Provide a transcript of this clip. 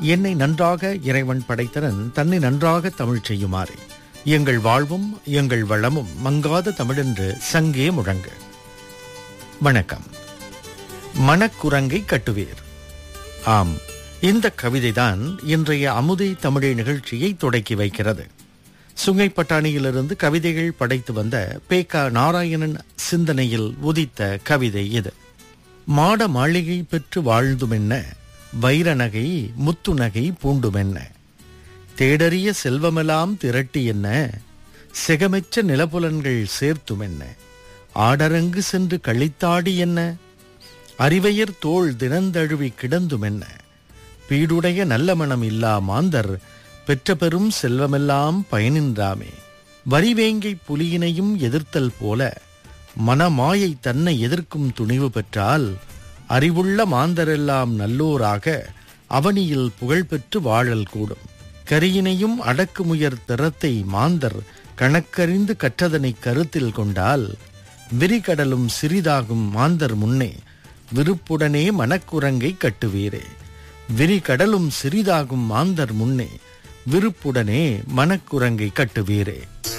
என்னை நன்றாக இறைவன் படைத்தனன் தன்னை நன்றாக தமிழ் செய்யுமாறு எங்கள் வாழ்வும் எங்கள் வளமும் மங்காத தமிழென்று சங்கே முழங்க வணக்கம் மணக்குரங்கை கட்டுவீர் ஆம் இந்த கவிதைதான் இன்றைய அமுதை தமிழை நிகழ்ச்சியை தொடக்கி வைக்கிறது சுங்கைப்பட்டாணியிலிருந்து கவிதைகள் படைத்து வந்த பேக்கா நாராயணன் சிந்தனையில் உதித்த கவிதை இது மாட மாளிகை பெற்று வாழ்ந்துமென்ன வைர நகை முத்து நகை பூண்டுமென்ன தேடறிய செல்வமெல்லாம் திரட்டி என்ன செகமெச்ச நிலப்புலன்கள் சேர்த்துமென்ன ஆடரங்கு சென்று கழித்தாடி என்ன அறிவையர் தோள் தினந்தழுவி கிடந்துமென்ன பீடுடைய நல்ல மனம் இல்லா மாந்தர் பெற்ற பெரும் செல்வமெல்லாம் பயனின்றாமே வரிவேங்கை புலியினையும் எதிர்த்தல் போல மனமாயை தன்னை எதிர்க்கும் துணிவு பெற்றால் அறிவுள்ள மாந்தரெல்லாம் நல்லோராக அவனியில் புகழ்பெற்று வாழல் கூடும் கரியினையும் அடக்குமுயர் திறத்தை மாந்தர் கணக்கறிந்து கற்றதனை கருத்தில் கொண்டால் விரிகடலும் சிறிதாகும் மாந்தர் முன்னே விருப்புடனே மனக்குரங்கை கட்டுவீரே விரிகடலும் சிறிதாகும் மாந்தர் முன்னே விருப்புடனே மனக்குரங்கை கட்டுவீரே